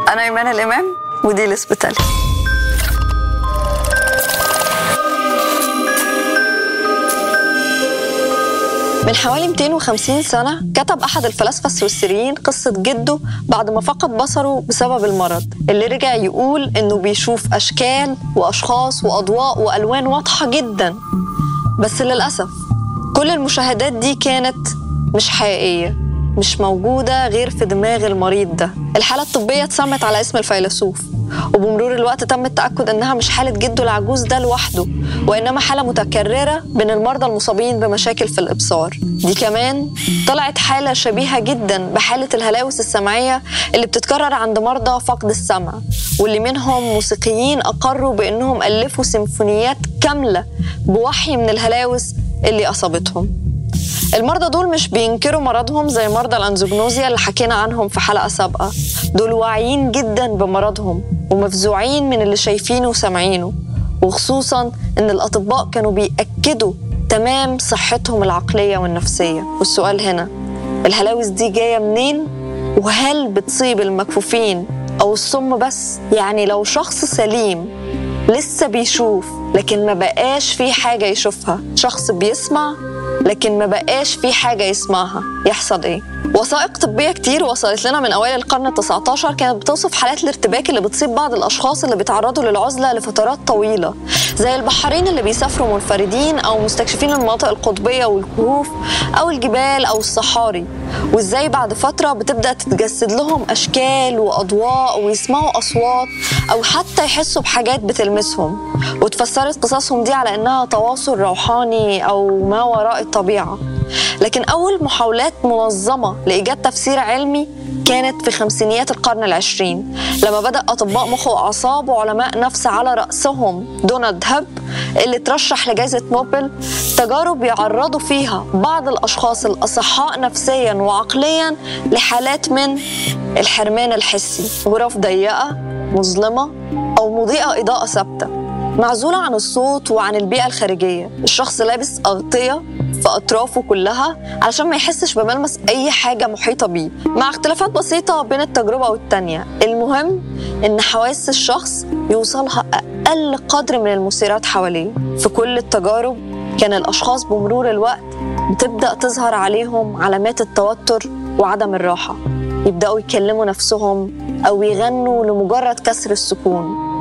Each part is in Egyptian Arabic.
أنا إيمان الإمام ودي الإسبيتالي من حوالي 250 سنة كتب أحد الفلاسفة السويسريين قصة جده بعد ما فقد بصره بسبب المرض اللي رجع يقول إنه بيشوف أشكال وأشخاص وأضواء وألوان واضحة جدا بس للأسف كل المشاهدات دي كانت مش حقيقية مش موجودة غير في دماغ المريض ده الحالة الطبية اتسمت على اسم الفيلسوف وبمرور الوقت تم التأكد إنها مش حالة جده العجوز ده لوحده وإنما حالة متكررة بين المرضى المصابين بمشاكل في الإبصار دي كمان طلعت حالة شبيهة جدا بحالة الهلاوس السمعية اللي بتتكرر عند مرضى فقد السمع واللي منهم موسيقيين أقروا بإنهم ألفوا سيمفونيات كاملة بوحي من الهلاوس اللي أصابتهم المرضى دول مش بينكروا مرضهم زي مرضى الانزوجنوزيا اللي حكينا عنهم في حلقه سابقه دول واعيين جدا بمرضهم ومفزوعين من اللي شايفينه وسامعينه وخصوصا ان الاطباء كانوا بياكدوا تمام صحتهم العقليه والنفسيه والسؤال هنا الهلاوس دي جايه منين وهل بتصيب المكفوفين او الصم بس يعني لو شخص سليم لسه بيشوف لكن ما بقاش في حاجه يشوفها شخص بيسمع لكن ما بقاش في حاجة يسمعها يحصل ايه وثائق طبية كتير وصلت لنا من أوائل القرن ال 19 كانت بتوصف حالات الارتباك اللي بتصيب بعض الأشخاص اللي بيتعرضوا للعزلة لفترات طويلة زي البحارين اللي بيسافروا منفردين أو مستكشفين المناطق القطبية والكهوف أو الجبال أو الصحاري وإزاي بعد فترة بتبدأ تتجسد لهم أشكال وأضواء ويسمعوا أصوات أو حتى يحسوا بحاجات بتلمسهم وتفسرت قصصهم دي على إنها تواصل روحاني أو ما وراء الطبيعة لكن أول محاولات منظمة لإيجاد تفسير علمي كانت في خمسينيات القرن العشرين لما بدأ أطباء مخ وأعصاب وعلماء نفس على رأسهم دونالد هاب اللي ترشح لجائزة نوبل تجارب يعرضوا فيها بعض الأشخاص الأصحاء نفسيا وعقليا لحالات من الحرمان الحسي غرف ضيقة مظلمة أو مضيئة إضاءة ثابتة معزولة عن الصوت وعن البيئة الخارجية الشخص لابس أغطية في أطرافه كلها علشان ما يحسش بملمس أي حاجة محيطة بيه مع اختلافات بسيطة بين التجربة والتانية المهم إن حواس الشخص يوصلها أقل قدر من المثيرات حواليه في كل التجارب كان الأشخاص بمرور الوقت بتبدأ تظهر عليهم علامات التوتر وعدم الراحة يبدأوا يكلموا نفسهم أو يغنوا لمجرد كسر السكون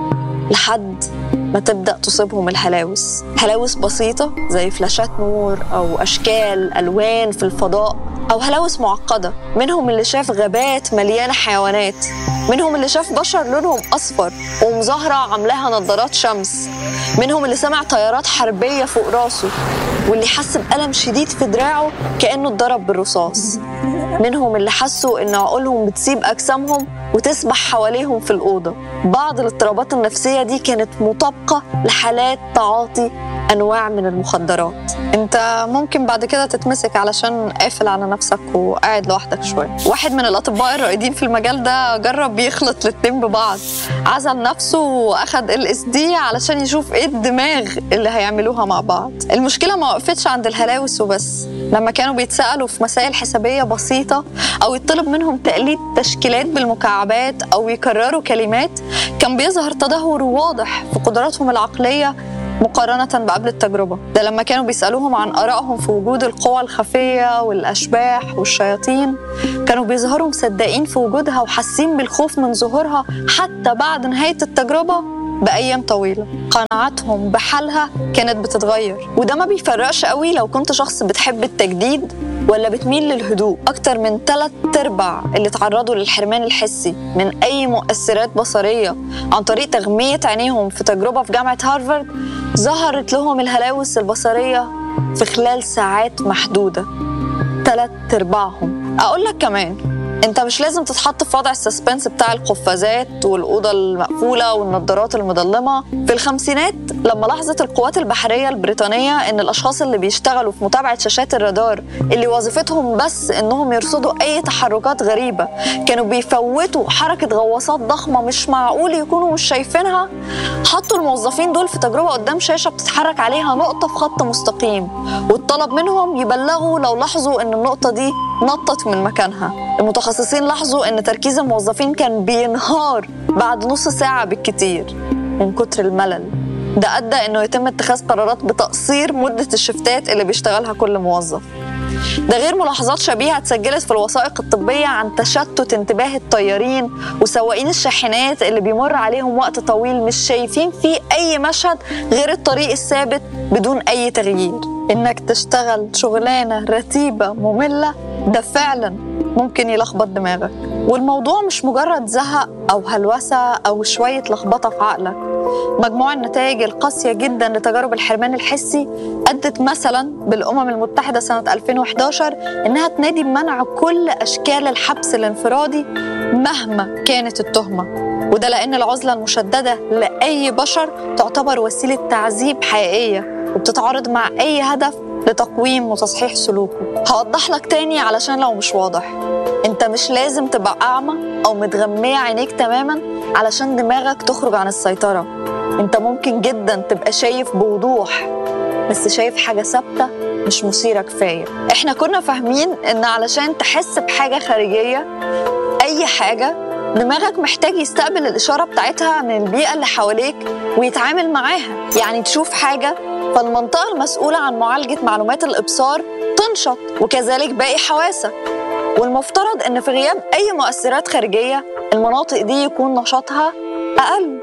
لحد ما تبدأ تصيبهم الهلاوس هلاوس بسيطة زي فلاشات نور أو أشكال ألوان في الفضاء أو هلاوس معقدة منهم اللي شاف غابات مليانة حيوانات منهم اللي شاف بشر لونهم أصفر ومظاهرة عاملاها نظارات شمس منهم اللي سمع طيارات حربية فوق راسه واللي حس بألم شديد في دراعه كأنه اتضرب بالرصاص منهم اللي حسوا إن عقولهم بتسيب أجسامهم وتسبح حواليهم في الأوضة بعض الاضطرابات النفسية دي كانت مطابقة لحالات تعاطي أنواع من المخدرات انت ممكن بعد كده تتمسك علشان قافل على نفسك وقاعد لوحدك شوية واحد من الأطباء الرائدين في المجال ده جرب يخلط الاتنين ببعض عزل نفسه وأخد ال اس دي علشان يشوف ايه الدماغ اللي هيعملوها مع بعض المشكلة ما وقفتش عند الهلاوس وبس لما كانوا بيتسألوا في مسائل حسابية بسيطة أو يطلب منهم تقليد تشكيلات بالمكعبات أو يكرروا كلمات كان بيظهر تدهور واضح في قدراتهم العقلية مقارنة بقبل التجربة ده لما كانوا بيسألوهم عن آرائهم في وجود القوى الخفية والأشباح والشياطين كانوا بيظهروا مصدقين في وجودها وحاسين بالخوف من ظهورها حتى بعد نهاية التجربة بأيام طويلة قناعاتهم بحالها كانت بتتغير وده ما بيفرقش قوي لو كنت شخص بتحب التجديد ولا بتميل للهدوء أكتر من ثلاث أرباع اللي تعرضوا للحرمان الحسي من أي مؤثرات بصرية عن طريق تغمية عينيهم في تجربة في جامعة هارفارد ظهرت لهم الهلاوس البصرية في خلال ساعات محدودة ثلاث أرباعهم أقول لك كمان انت مش لازم تتحط في وضع السسبنس بتاع القفازات والاوضه المقفوله والنضارات المظلمه في الخمسينات لما لاحظت القوات البحريه البريطانيه ان الاشخاص اللي بيشتغلوا في متابعه شاشات الرادار اللي وظيفتهم بس انهم يرصدوا اي تحركات غريبه كانوا بيفوتوا حركه غواصات ضخمه مش معقول يكونوا مش شايفينها حطوا الموظفين دول في تجربه قدام شاشه بتتحرك عليها نقطه في خط مستقيم واتطلب منهم يبلغوا لو لاحظوا ان النقطه دي نطت من مكانها المتخصصين لاحظوا ان تركيز الموظفين كان بينهار بعد نص ساعة بالكتير من كتر الملل ده أدى إنه يتم اتخاذ قرارات بتقصير مدة الشفتات اللي بيشتغلها كل موظف ده غير ملاحظات شبيهة اتسجلت في الوثائق الطبية عن تشتت انتباه الطيارين وسواقين الشاحنات اللي بيمر عليهم وقت طويل مش شايفين فيه أي مشهد غير الطريق الثابت بدون أي تغيير إنك تشتغل شغلانة رتيبة مملة ده فعلا ممكن يلخبط دماغك والموضوع مش مجرد زهق أو هلوسة أو شوية لخبطة في عقلك مجموع النتائج القاسية جدا لتجارب الحرمان الحسي أدت مثلا بالأمم المتحدة سنة 2011 إنها تنادي بمنع كل أشكال الحبس الانفرادي مهما كانت التهمة وده لأن العزلة المشددة لأي بشر تعتبر وسيلة تعذيب حقيقية وبتتعارض مع أي هدف لتقويم وتصحيح سلوكه هوضح لك تاني علشان لو مش واضح انت مش لازم تبقى أعمى أو متغمية عينيك تماما علشان دماغك تخرج عن السيطرة انت ممكن جدا تبقى شايف بوضوح بس شايف حاجة ثابتة مش مثيرة كفاية احنا كنا فاهمين ان علشان تحس بحاجة خارجية اي حاجة دماغك محتاج يستقبل الإشارة بتاعتها من البيئة اللي حواليك ويتعامل معاها يعني تشوف حاجة فالمنطقة المسؤولة عن معالجة معلومات الإبصار تنشط وكذلك باقي حواسك والمفترض ان في غياب اي مؤثرات خارجيه المناطق دي يكون نشاطها اقل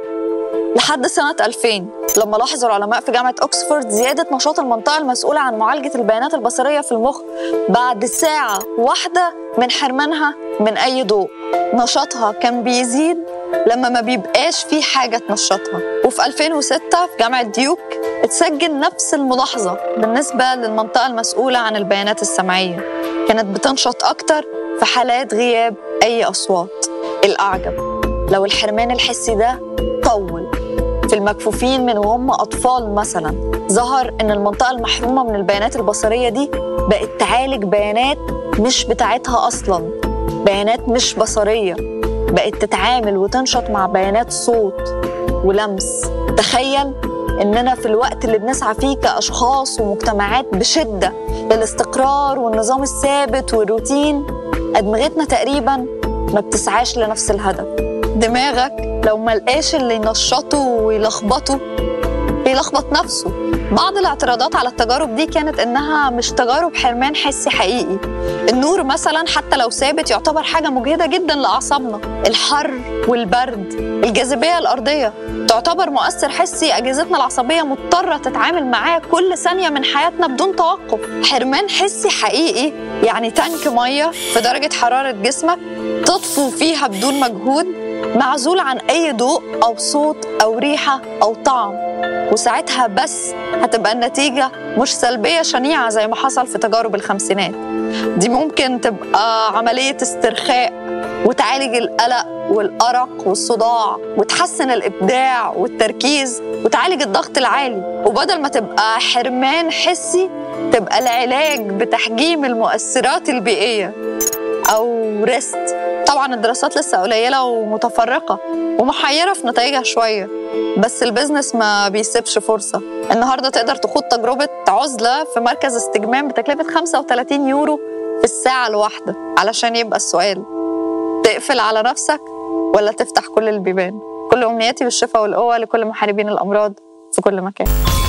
لحد سنة 2000 لما لاحظ العلماء في جامعة أكسفورد زيادة نشاط المنطقة المسؤولة عن معالجة البيانات البصرية في المخ بعد ساعة واحدة من حرمانها من أي ضوء نشاطها كان بيزيد لما ما بيبقاش في حاجة تنشطها وفي 2006 في جامعة ديوك اتسجل نفس الملاحظة بالنسبة للمنطقة المسؤولة عن البيانات السمعية كانت بتنشط أكتر في حالات غياب أي أصوات الأعجب لو الحرمان الحسي ده طول في المكفوفين من وهم أطفال مثلا ظهر إن المنطقة المحرومة من البيانات البصرية دي بقت تعالج بيانات مش بتاعتها أصلا بيانات مش بصرية بقت تتعامل وتنشط مع بيانات صوت ولمس تخيل إننا في الوقت اللي بنسعى فيه كأشخاص ومجتمعات بشدة للاستقرار والنظام الثابت والروتين أدمغتنا تقريبا ما بتسعاش لنفس الهدف دماغك لو ما لقاش اللي ينشطه ويلخبطه بيلخبط نفسه بعض الاعتراضات على التجارب دي كانت انها مش تجارب حرمان حسي حقيقي النور مثلا حتى لو ثابت يعتبر حاجه مجهده جدا لاعصابنا الحر والبرد الجاذبيه الارضيه تعتبر مؤثر حسي اجهزتنا العصبيه مضطره تتعامل معاه كل ثانيه من حياتنا بدون توقف حرمان حسي حقيقي يعني تانك ميه في درجه حراره جسمك تطفو فيها بدون مجهود معزول عن اي ضوء او صوت او ريحه او طعم وساعتها بس هتبقى النتيجة مش سلبية شنيعة زي ما حصل في تجارب الخمسينات دي ممكن تبقى عملية استرخاء وتعالج القلق والأرق والصداع وتحسن الإبداع والتركيز وتعالج الضغط العالي وبدل ما تبقى حرمان حسي تبقى العلاج بتحجيم المؤثرات البيئية أو ريست طبعا الدراسات لسه قليلة ومتفرقة ومحيرة في نتائجها شوية بس البيزنس ما بيسيبش فرصة النهاردة تقدر تخوض تجربة عزلة في مركز استجمام بتكلفة 35 يورو في الساعة الواحدة علشان يبقى السؤال تقفل على نفسك ولا تفتح كل البيبان كل أمنياتي بالشفاء والقوة لكل محاربين الأمراض في كل مكان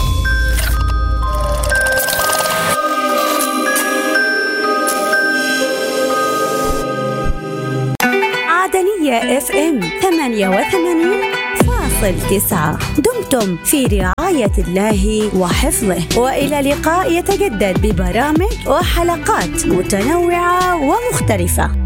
عدنية اف ام 88 فاصل تسعة دمتم في رعاية الله وحفظه وإلى لقاء يتجدد ببرامج وحلقات متنوعة ومختلفة